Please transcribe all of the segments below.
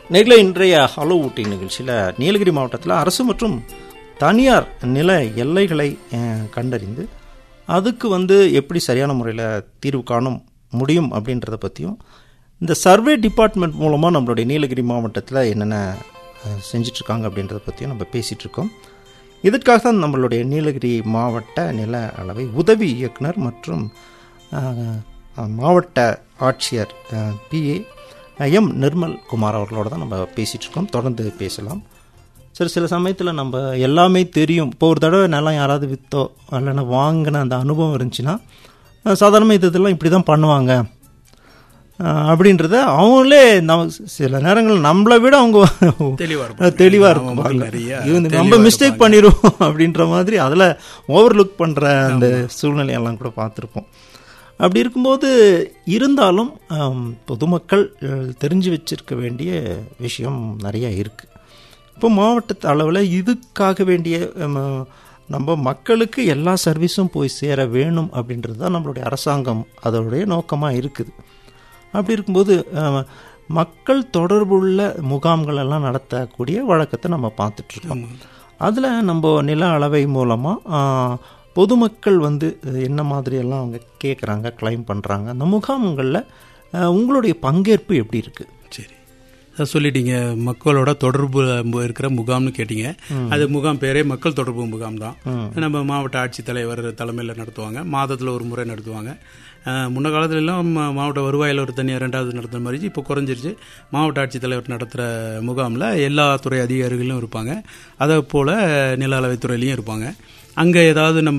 நேரில் இன்றைய ஹலோ ஊட்டி நிகழ்ச்சியில் நீலகிரி மாவட்டத்தில் அரசு மற்றும் தனியார் நில எல்லைகளை அஹ், கண்டறிந்து அதுக்கு வந்து எப்படி சரியான முறையில் தீர்வு காண முடியும் அப்படின்றத பற்றியும் இந்த சர்வே டிபார்ட்மெண்ட் மூலமாக நம்மளுடைய நீலகிரி மாவட்டத்தில் என்னென்ன அஹ், செஞ்சிட்ருக்காங்க அப்படின்றத பற்றியும் நம்ம பேசிகிட்டு இருக்கோம் இதற்காக தான் நம்மளுடைய நீலகிரி மாவட்ட நில அளவை உதவி இயக்குனர் மற்றும் அஹ், அஹ், மாவட்ட ஆட்சியர் பிஏ எம் நிர்மல் குமார் அவர்களோட தான் நம்ம பேசிகிட்டு இருக்கோம் தொடர்ந்து பேசலாம் சரி சில சமயத்தில் நம்ம எல்லாமே தெரியும் இப்போ ஒரு தடவை நிலம் யாராவது விற்றோ இல்லைன்னா வாங்கின அந்த அனுபவம் இருந்துச்சுன்னா அஹ், சாதாரணமாக இது இதெல்லாம் இப்படி தான் பண்ணுவாங்க அஹ், அப்படின்றத அவங்களே நம்ம சில நேரங்கள் நம்மளை விட அவங்க தெளிவா இருப்பாங்க. தெளிவாக நம்ம இருக்கும் மக்கள் நிறைய இவங்க தெளிவா நம்ம மிஸ்டேக் இருப்பாங்க. பண்ணிடுவோம் அப்படின்ற மாதிரி அதில் ஓவர்லுக் பண்ணுற அந்த சூழ்நிலையெல்லாம் கூட பார்த்துருப்போம் அப்படி இருக்கும்போது இருந்தாலும் ஆம், பொதுமக்கள் அஹ், தெரிஞ்சு வச்சிருக்க வேண்டிய விஷயம் நிறைய இருக்குது இப்போ மாவட்ட அளவில் இதுக்காக வேண்டிய ஹம், நம்ம மக்களுக்கு எல்லா சர்வீஸும் போய் சேர வேணும் அப்படின்றது தான் நம்மளுடைய அரசாங்கம் அதோடைய நோக்கமாக இருக்குது அப்படி இருக்கும்போது அஹ், மக்கள் தொடர்புள்ள முகாம்கள் எல்லாம் நடத்தக்கூடிய வழக்கத்தை நம்ம பார்த்துட்ருக்கோம் அதில் நம்ம நில அளவை மூலமாக பொதுமக்கள் வந்து அஹ், என்ன மாதிரியெல்லாம் அவங்க கேட்குறாங்க கிளைம் பண்ணுறாங்க அந்த முகாம்களில் அஹ், உங்களுடைய பங்கேற்பு எப்படி இருக்குது சரி அதான் சொல்லிட்டீங்க மக்களோட தொடர்பு இருக்கிற முகாம்னு கேட்டீங்க அது முகாம் பேரே மக்கள் தொடர்பு முகாம் தான் நம்ம மாவட்ட ஆட்சித்தலைவர் தலைமையில் நடத்துவாங்க மாதத்தில் ஒரு முறை நடத்துவாங்க அஹ், முன்ன காலத்துல எல்லாம் மா- மாவட்ட வருவாயில் ஒரு தனியாக ரெண்டாவது நடத்துகிற மாதிரி இப்போ குறைஞ்சிருச்சு மாவட்ட ஆட்சித்தலைவர் நடத்துகிற முகாமில் எல்லா துறை அதிகாரிகளும் இருப்பாங்க அதே போல் நில அளவைத்துறையிலையும் இருப்பாங்க அங்கே ஏதாவது நம்ம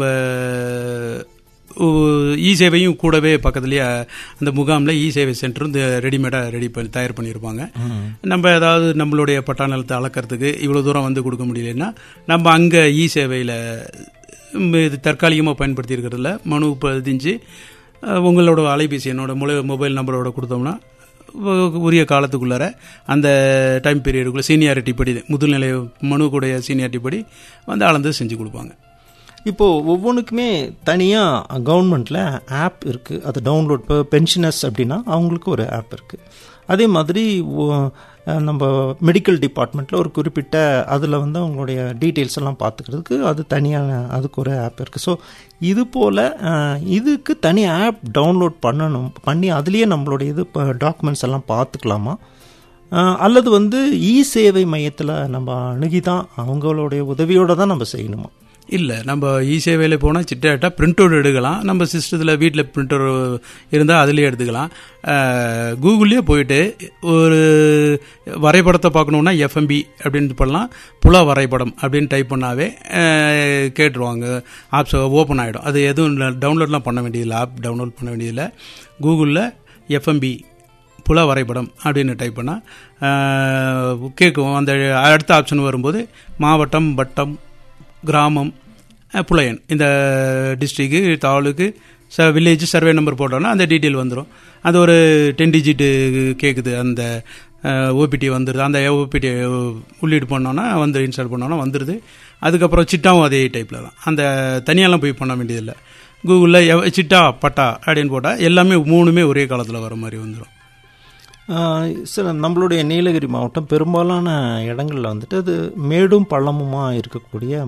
இ சேவையும் கூடவே பக்கத்துலேயே அந்த முகாமில் இ சேவை சென்டரும் ரெடிமேடாக ரெடி பண்ணி தயார் பண்ணியிருப்பாங்க நம்ம ஏதாவது நம்மளுடைய பட்டா நிலத்தை அளக்கிறதுக்கு இவ்வளோ தூரம் வந்து கொடுக்க முடியலன்னா நம்ம அங்கே இ சேவையில் இது தற்காலிகமாக பயன்படுத்தி இருக்கிறதுல மனு பதிஞ்சு அஹ், உங்களோட அலைபேசி என்னோட முலை மொபைல் நம்பரோட கொடுத்தோம்னா உ- உரிய காலத்துக்குள்ளார அந்த டைம் பீரியடுக்குள்ளே சீனியாரிட்டி படி முதுநிலை மனு கூடிய சீனியாரிட்டி படி வந்து அளந்து செஞ்சு கொடுப்பாங்க இப்போது ஒவ்வொன்றுக்குமே தனியாக கவர்மெண்ட்டில் ஆப் இருக்குது அதை டவுன்லோட் இப்போ பென்ஷனர்ஸ் அப்படின்னா அவங்களுக்கு ஒரு ஆப் இருக்குது அதே மாதிரி ஒ- அஹ் நம்ம மெடிக்கல் டிபார்ட்மெண்ட்டில் ஒரு குறிப்பிட்ட அதில் வந்து அவங்களுடைய டீட்டெயில்ஸ் எல்லாம் பார்த்துக்கிறதுக்கு அது தனியாக அதுக்கு ஒரு ஆப் இருக்குது ஸோ இது போல் அஹ், இதுக்கு தனி ஆப் டவுன்லோட் பண்ணணும் பண்ணி அதுலேயே நம்மளுடைய இது இப்போ டாக்குமெண்ட்ஸ் எல்லாம் பார்த்துக்கலாமா அஹ், அல்லது வந்து இ சேவை மையத்தில் நம்ம அணுகி தான் அவங்களுடைய உதவியோடு தான் நம்ம செய்யணுமா இல்லை நம்ம இ சேவையில் போனால் சிட்டாட்டா பிரிண்ட் அவுட் எடுக்கலாம் நம்ம சிஸ்டத்தில் வீட்டில் பிரிண்ட் அவுட் இருந்தால் அதுலேயே எடுத்துக்கலாம் அஹ், கூகுள்லேயே போயிட்டு ஒரு வரைபடத்தை பார்க்கணுன்னா எஃப்எம்பி அப்படின்னு பண்ணலாம் புல வரைபடம் அப்படின்னு டைப் பண்ணாவே அஹ், கேட்டுருவாங்க ஆப்ஸ் ஓப்பன் ஆகிடும் அது எதுவும் டவுன்லோட்லாம் பண்ண வேண்டியதில்லை ஆப் டவுன்லோட் பண்ண வேண்டியதில்லை கூகுளில் எஃப்எம்பி புல வரைபடம் அப்படின்னு டைப் பண்ணால் கேட்கும் அந்த அடுத்த ஆப்ஷன் வரும்போது மாவட்டம் வட்டம் கிராமம் அஹ், புலையன் இந்த டிஸ்ட்ரிக்கு தாலுக்கு ச வில்லேஜ் சர்வே நம்பர் போட்டோன்னா அந்த டீட்டெயில் வந்துடும் அது ஒரு டென் டிஜிட்டு கேட்குது அந்த ஓபிடி வந்துடுது அந்த ஓபிடி உள்ளீடு பண்ணோன்னா வந்து இன்ஸ்டால் பண்ணோன்னா வந்துடுது அதுக்கப்புறம் சிட்டாவும் அதே டைப்பில் தான் அந்த தனியாலாம் போய் பண்ண வேண்டியதில்லை கூகுளில் சிட்டா பட்டா அப்படின்னு போட்டால் எல்லாமே மூணுமே ஒரே காலத்தில் வர மாதிரி வந்துடும் ஆஹ் சில நம்மளுடைய நீலகிரி மாவட்டம் பெரும்பாலான இடங்களில் வந்துட்டு அது மேடும் பள்ளமுமா இருக்கக்கூடிய